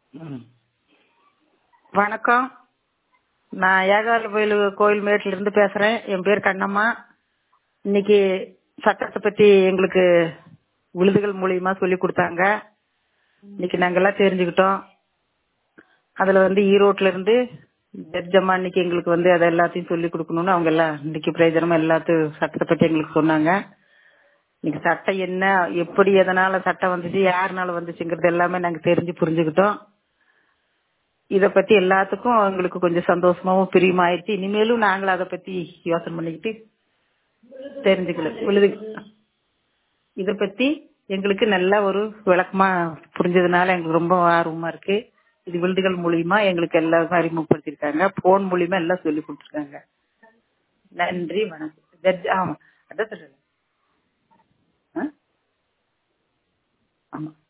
ம் வணக்கம் நான் ஏகால கோயில் கோயில் மேட்ல இருந்து பேசுறேன் என் பேர் கண்ணம்மா இன்னைக்கு சட்டத்தை பத்தி எங்களுக்கு விழுதுகள் மூலியமா சொல்லி கொடுத்தாங்க இன்னைக்கு நாங்க எல்லாம் தெரிஞ்சுக்கிட்டோம் அதுல வந்து ஈரோட்ல இருந்து ஜட்ஜம்மா இன்னைக்கு எங்களுக்கு வந்து அதை எல்லாத்தையும் சொல்லி கொடுக்கணும்னு அவங்க எல்லாம் இன்னைக்கு பிரயோஜனமா எல்லாத்தையும் சட்டத்தை பத்தி எங்களுக்கு சொன்னாங்க இன்னைக்கு சட்டம் என்ன எப்படி எதனால சட்டம் வந்துச்சு யாருனால வந்துச்சுங்கிறது எல்லாமே நாங்க தெரிஞ்சு புரிஞ்சுக்கிட்டோம் இத பத்தி எல்லாத்துக்கும் எங்களுக்கு கொஞ்சம் சந்தோஷமாவும் பிரியமா ஆயிடுச்சு இனிமேலும் நாங்களும் அதை பத்தி யோசனை பண்ணிக்கிட்டு தெரிஞ்சுக்கல விழுது இத பத்தி எங்களுக்கு நல்ல ஒரு விளக்கமா புரிஞ்சதுனால எங்களுக்கு ரொம்ப ஆர்வமா இருக்கு இது விழுதுகள் மூலியமா எங்களுக்கு எல்லாருக்கும் அறிமுகப்படுத்திருக்காங்க போன் மூலியமா எல்லாம் சொல்லி கொடுத்துருக்காங்க நன்றி வணக்கம் ஜட்ஜ் ஆமா அதான் சொல்றேன் ஆ? ஆமா